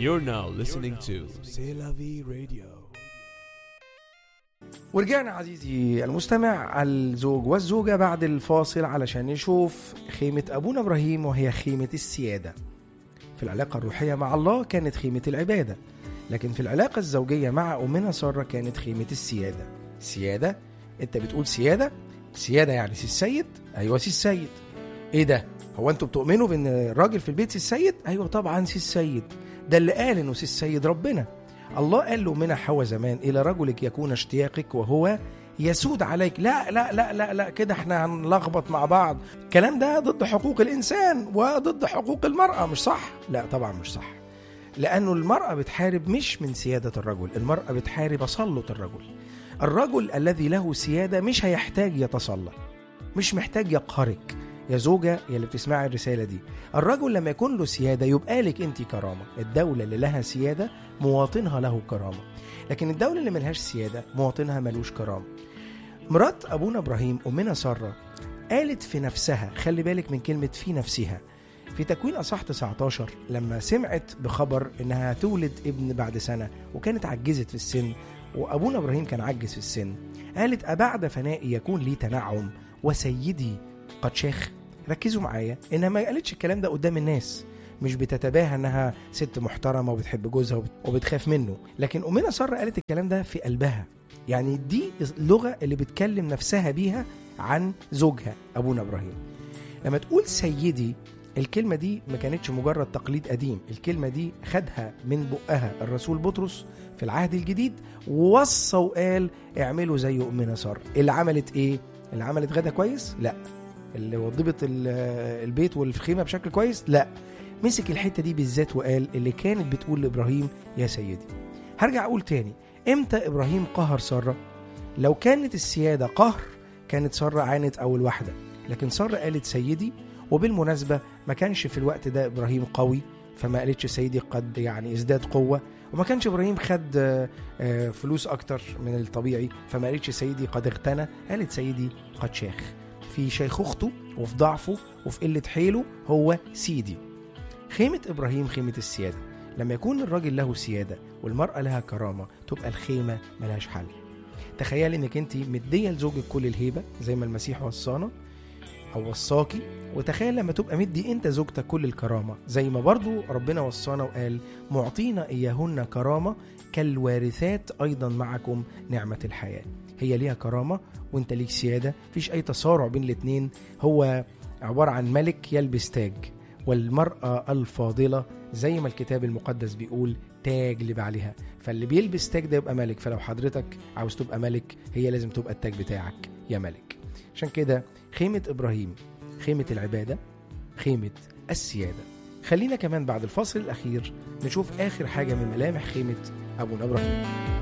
You're now listening to C'est la vie radio. ورجعنا عزيزي المستمع الزوج والزوجة بعد الفاصل علشان نشوف خيمة أبونا إبراهيم وهي خيمة السيادة في العلاقة الروحية مع الله كانت خيمة العبادة لكن في العلاقة الزوجية مع أمنا سارة كانت خيمة السيادة سيادة أنت بتقول سيادة سيادة يعني سي السيد أيوة سي السيد إيه ده هو أنتوا بتؤمنوا بأن الراجل في البيت سي السيد أيوة طبعا سي السيد ده اللي قال إنه سي السيد ربنا الله قال له من حواء زمان إلى رجلك يكون اشتياقك وهو يسود عليك لا لا لا لا لا كده احنا هنلخبط مع بعض الكلام ده ضد حقوق الإنسان وضد حقوق المرأة مش صح لا طبعا مش صح لأنه المرأة بتحارب مش من سيادة الرجل المرأة بتحارب تسلط الرجل الرجل الذي له سيادة مش هيحتاج يتسلط مش محتاج يقهرك يا زوجة يا اللي بتسمعي الرسالة دي الرجل لما يكون له سيادة يبقى لك انت كرامة الدولة اللي لها سيادة مواطنها له كرامة لكن الدولة اللي ملهاش سيادة مواطنها ملوش كرامة مرات أبونا إبراهيم أمنا سارة قالت في نفسها خلي بالك من كلمة في نفسها في تكوين أصح 19 لما سمعت بخبر إنها تولد ابن بعد سنة وكانت عجزت في السن وأبونا إبراهيم كان عجز في السن قالت أبعد فنائي يكون لي تنعم وسيدي قد شاخ ركزوا معايا إنها ما قالتش الكلام ده قدام الناس مش بتتباهى انها ست محترمه وبتحب جوزها وبت- وبتخاف منه لكن امنا ساره قالت الكلام ده في قلبها يعني دي اللغه اللي بتكلم نفسها بيها عن زوجها ابونا ابراهيم لما تقول سيدي الكلمة دي ما كانتش مجرد تقليد قديم الكلمة دي خدها من بقها الرسول بطرس في العهد الجديد ووصى وقال اعملوا زي أمنا سارة اللي عملت ايه؟ اللي عملت غدا كويس؟ لا اللي وضبت ال- البيت والخيمة بشكل كويس؟ لا مسك الحتة دي بالذات وقال اللي كانت بتقول لإبراهيم يا سيدي هرجع أقول تاني امتى إبراهيم قهر سارة؟ لو كانت السيادة قهر كانت سارة عانت أول واحدة لكن سارة قالت سيدي وبالمناسبة ما كانش في الوقت ده إبراهيم قوي فما قالتش سيدي قد يعني ازداد قوة وما كانش إبراهيم خد آه، آه، فلوس أكتر من الطبيعي فما قالتش سيدي قد اغتنى قالت سيدي قد شاخ في شيخوخته وفي ضعفه وفي قلة حيله هو سيدي خيمة إبراهيم خيمة السيادة لما يكون الراجل له سيادة والمرأة لها كرامة تبقى الخيمة ملهاش حل تخيل انك انت مدية لزوجك كل الهيبة زي ما المسيح وصانا او وصاكي وتخيل لما تبقى مدي انت زوجتك كل الكرامة زي ما برضو ربنا وصانا وقال معطينا اياهن كرامة كالوارثات ايضا معكم نعمة الحياة هي ليها كرامة وانت ليك سيادة مفيش اي تصارع بين الاتنين هو عبارة عن ملك يلبس تاج والمرأة الفاضلة زي ما الكتاب المقدس بيقول تاج لبعلها فاللي بيلبس تاج ده يبقى ملك فلو حضرتك عاوز تبقى ملك هي لازم تبقى التاج بتاعك يا ملك عشان كده خيمة إبراهيم خيمة العبادة خيمة السيادة خلينا كمان بعد الفاصل الأخير نشوف آخر حاجة من ملامح خيمة أبونا إبراهيم